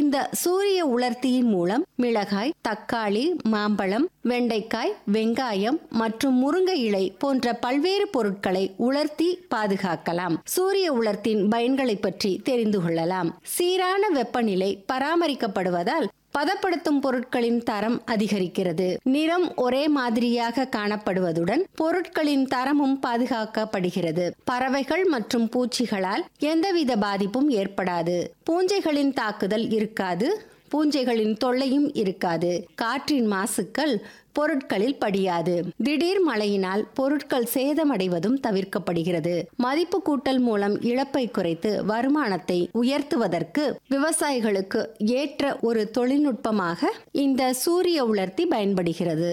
இந்த சூரிய உலர்த்தியின் மூலம் மிளகாய் தக்காளி மாம்பழம் வெண்டைக்காய் வெங்காயம் மற்றும் முருங்கை இலை போன்ற பல்வேறு பொருட்களை உலர்த்தி பாதுகாக்கலாம் சூரிய உலர்த்தின் பயன்களை பற்றி தெரிந்து கொள்ளலாம் சீரான வெப்பநிலை பராமரிக்கப்படுவதால் பதப்படுத்தும் பொருட்களின் தரம் அதிகரிக்கிறது நிறம் ஒரே மாதிரியாக காணப்படுவதுடன் பொருட்களின் தரமும் பாதுகாக்கப்படுகிறது பறவைகள் மற்றும் பூச்சிகளால் எந்தவித பாதிப்பும் ஏற்படாது பூஞ்சைகளின் தாக்குதல் இருக்காது பூஞ்சைகளின் தொல்லையும் இருக்காது காற்றின் மாசுக்கள் பொருட்களில் படியாது திடீர் மழையினால் பொருட்கள் சேதமடைவதும் தவிர்க்கப்படுகிறது மதிப்பு கூட்டல் மூலம் இழப்பை குறைத்து வருமானத்தை உயர்த்துவதற்கு விவசாயிகளுக்கு ஏற்ற ஒரு தொழில்நுட்பமாக இந்த சூரிய உலர்த்தி பயன்படுகிறது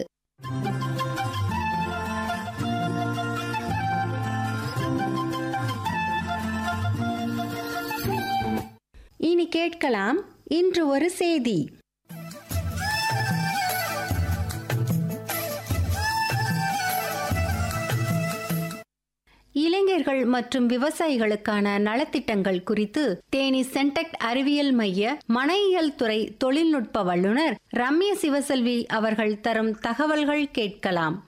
இனி கேட்கலாம் இன்று ஒரு செய்தி இளைஞர்கள் மற்றும் விவசாயிகளுக்கான நலத்திட்டங்கள் குறித்து தேனி சென்டெக்ட் அறிவியல் மைய மனையியல் துறை தொழில்நுட்ப வல்லுநர் ரம்ய சிவசெல்வி அவர்கள் தரும் தகவல்கள் கேட்கலாம்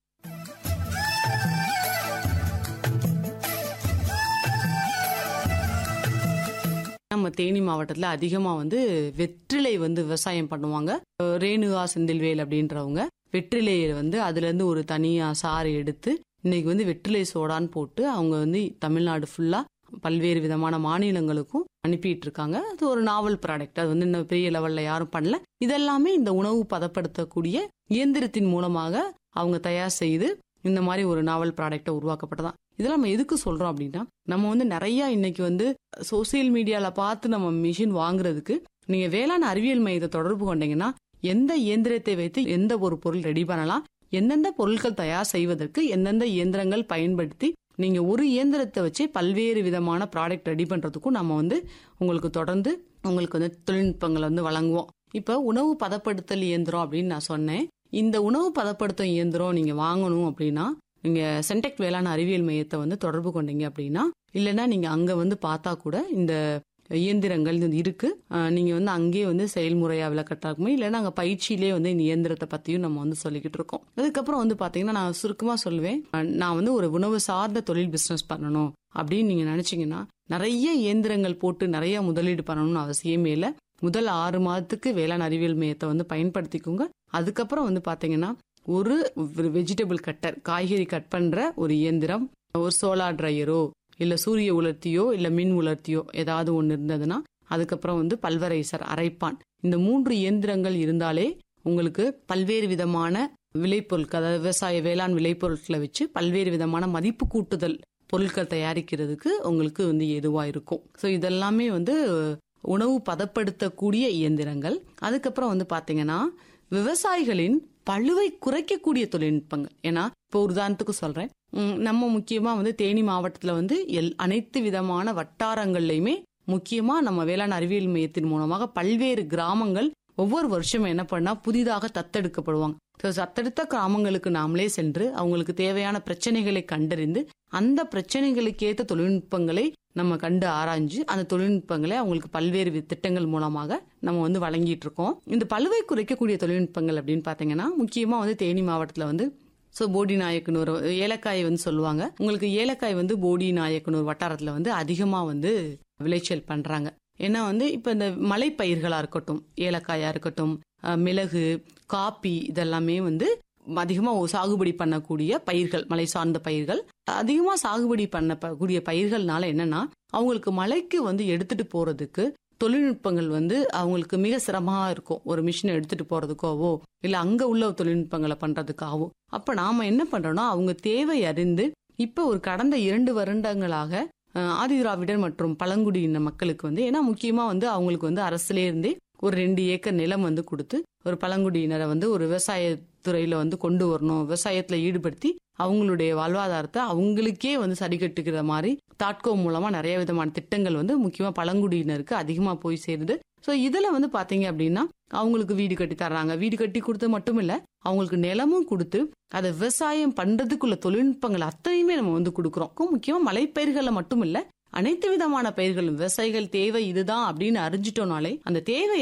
நம்ம தேனி மாவட்டத்தில் அதிகமாக வந்து வெற்றிலை வந்து விவசாயம் பண்ணுவாங்க அஹ் ரேணுகா செந்தில்வேல் அப்படின்றவங்க வெற்றிலையை வந்து அதுலேருந்து ஒரு தனியாக சாறு எடுத்து இன்னைக்கு வந்து வெற்றிலை சோடான்னு போட்டு அவங்க வந்து தமிழ்நாடு ஃபுல்லாக பல்வேறு விதமான மாநிலங்களுக்கும் அனுப்பிட்டு இருக்காங்க அது ஒரு நாவல் ப்ராடக்ட் அது வந்து இன்னும் பெரிய லெவலில் யாரும் பண்ணல இதெல்லாமே இந்த உணவு பதப்படுத்தக்கூடிய இயந்திரத்தின் மூலமாக அவங்க தயார் செய்து இந்த மாதிரி ஒரு நாவல் ப்ராடக்டை உருவாக்கப்பட்டதான் இதெல்லாம் நம்ம எதுக்கு சொல்றோம் அப்படின்னா நம்ம வந்து நிறைய இன்னைக்கு வந்து சோசியல் மீடியால பார்த்து நம்ம மிஷின் வாங்குறதுக்கு நீங்க வேளாண் அறிவியல் மையத்தை தொடர்பு கொண்டீங்கன்னா எந்த இயந்திரத்தை வைத்து எந்த ஒரு பொருள் ரெடி பண்ணலாம் எந்தெந்த பொருட்கள் தயார் செய்வதற்கு எந்தெந்த இயந்திரங்கள் பயன்படுத்தி நீங்க ஒரு இயந்திரத்தை வச்சு பல்வேறு விதமான ப்ராடக்ட் ரெடி பண்றதுக்கும் நம்ம வந்து உங்களுக்கு தொடர்ந்து உங்களுக்கு வந்து தொழில்நுட்பங்களை வந்து வழங்குவோம் இப்ப உணவு பதப்படுத்தல் இயந்திரம் அப்படின்னு நான் சொன்னேன் இந்த உணவு பதப்படுத்தும் இயந்திரம் நீங்க வாங்கணும் அப்படின்னா நீங்க சென்டெக் வேளாண் அறிவியல் மையத்தை வந்து தொடர்பு கொண்டீங்க அப்படின்னா இல்லைன்னா நீங்க அங்க வந்து பார்த்தா கூட இந்த இயந்திரங்கள் இது இருக்கு அஹ் நீங்க வந்து அங்கேயே வந்து செயல்முறையா விளக்கட்டாக்குமே இல்லைன்னா அங்க பயிற்சியிலே வந்து இந்த இயந்திரத்தை பத்தியும் நம்ம வந்து சொல்லிக்கிட்டு இருக்கோம் அதுக்கப்புறம் வந்து பாத்தீங்கன்னா நான் சுருக்கமா சொல்லுவேன் அஹ் நான் வந்து ஒரு உணவு சார்ந்த தொழில் பிசினஸ் பண்ணணும் அப்படின்னு நீங்க நினைச்சீங்கன்னா நிறைய இயந்திரங்கள் போட்டு நிறைய முதலீடு பண்ணணும்னு அவசியமே இல்லை முதல் ஆறு மாதத்துக்கு வேளாண் அறிவியல் மையத்தை வந்து பயன்படுத்திக்கோங்க அதுக்கப்புறம் வந்து பாத்தீங்கன்னா ஒரு வெஜிடபிள் கட்டர் காய்கறி கட் பண்ற ஒரு இயந்திரம் ஒரு சோலார் ட்ரையரோ இல்ல சூரிய உலர்த்தியோ இல்ல மின் உலர்த்தியோ ஏதாவது ஒன்று இருந்ததுன்னா அதுக்கப்புறம் வந்து பல்வரைசர் அரைப்பான் இந்த மூன்று இயந்திரங்கள் இருந்தாலே உங்களுக்கு பல்வேறு விதமான விளைபொருட்கள் அதாவது விவசாய வேளாண் விளைபொருட்களை வச்சு பல்வேறு விதமான மதிப்பு கூட்டுதல் பொருட்கள் தயாரிக்கிறதுக்கு உங்களுக்கு வந்து எதுவா இருக்கும் ஸோ இதெல்லாமே வந்து உணவு பதப்படுத்தக்கூடிய இயந்திரங்கள் அதுக்கப்புறம் வந்து பாத்தீங்கன்னா விவசாயிகளின் பழுவை குறைக்கக்கூடிய தொழில்நுட்பங்கள் ஏன்னா இப்போ ஒரு உதாரணத்துக்கு சொல்றேன் உம், நம்ம முக்கியமா வந்து தேனி மாவட்டத்துல வந்து எல் அனைத்து விதமான வட்டாரங்கள்லயுமே முக்கியமா நம்ம வேளாண் அறிவியல் மையத்தின் மூலமாக பல்வேறு கிராமங்கள் ஒவ்வொரு வருஷமும் என்ன பண்ணா புதிதாக தத்தெடுக்கப்படுவாங்க So, தத்தெடுத்த கிராமங்களுக்கு நாமளே சென்று அவங்களுக்கு தேவையான பிரச்சனைகளை கண்டறிந்து அந்த பிரச்சனைகளுக்கு ஏற்ற தொழில்நுட்பங்களை நம்ம கண்டு ஆராய்ஞ்சு அந்த தொழில்நுட்பங்களை அவங்களுக்கு பல்வேறு வி- திட்டங்கள் மூலமாக நம்ம வந்து வழங்கிட்டு இருக்கோம் இந்த பழுவை குறைக்கக்கூடிய தொழில்நுட்பங்கள் அப்படின்னு பாத்தீங்கன்னா முக்கியமா வந்து தேனி மாவட்டத்துல வந்து ஸோ போடி நாயக்கனூர் ஏலக்காய் வந்து சொல்லுவாங்க உங்களுக்கு ஏலக்காய் வந்து போடி நாயக்கனூர் வட்டாரத்துல வந்து அதிகமா வந்து விளைச்சல் பண்றாங்க ஏன்னா வந்து இப்ப இந்த மலைப்பயிர்களா இருக்கட்டும் ஏலக்காயா இருக்கட்டும் அஹ், மிளகு காப்பி இதெல்லாமே வந்து அதிகமா சாகுபடி பண்ணக்கூடிய பயிர்கள் மலை சார்ந்த பயிர்கள் அதிகமா சாகுபடி பண்ண ப- கூடிய பயிர்கள்னால என்னன்னா அவங்களுக்கு மலைக்கு வந்து எடுத்துட்டு போறதுக்கு தொழில்நுட்பங்கள் வந்து அவங்களுக்கு மிக சிரமமா இருக்கும் ஒரு மிஷினை எடுத்துட்டு போறதுக்காவோ இல்ல அங்க உள்ள தொழில்நுட்பங்களை பண்றதுக்காகவோ அப்ப நாம என்ன பண்றோம்னா அவங்க தேவை அறிந்து இப்ப ஒரு கடந்த இரண்டு வருடங்களாக அஹ், ஆதிதிராவிடர் மற்றும் பழங்குடியின மக்களுக்கு வந்து ஏன்னா முக்கியமா வந்து அவங்களுக்கு வந்து அரசுல இருந்தே ஒரு ரெண்டு ஏக்கர் நிலம் வந்து கொடுத்து ஒரு பழங்குடியினரை வந்து ஒரு விவசாய துறையில வந்து கொண்டு வரணும் விவசாயத்துல ஈடுபடுத்தி அவங்களுடைய வாழ்வாதாரத்தை அவங்களுக்கே வந்து சரி கட்டுக்கிற மாதிரி தாட்கோ மூலமா நிறைய விதமான திட்டங்கள் வந்து முக்கியமா பழங்குடியினருக்கு அதிகமா போய் சேருது ஸோ இதுல வந்து பாத்தீங்க அப்படின்னா அவங்களுக்கு வீடு கட்டி தர்றாங்க வீடு கட்டி கொடுத்து மட்டும் இல்ல அவங்களுக்கு நிலமும் கொடுத்து அதை விவசாயம் பண்றதுக்குள்ள தொழில்நுட்பங்கள் அத்தனையுமே நம்ம வந்து கொடுக்குறோம் முக்கியமா மலைப்பயிர்களை மட்டும் இல்ல அனைத்து விதமான பயிர்களும் விவசாயிகள் தேவை இதுதான் அப்படின்னு அறிஞ்சிட்டோம்னாலே அந்த தேவை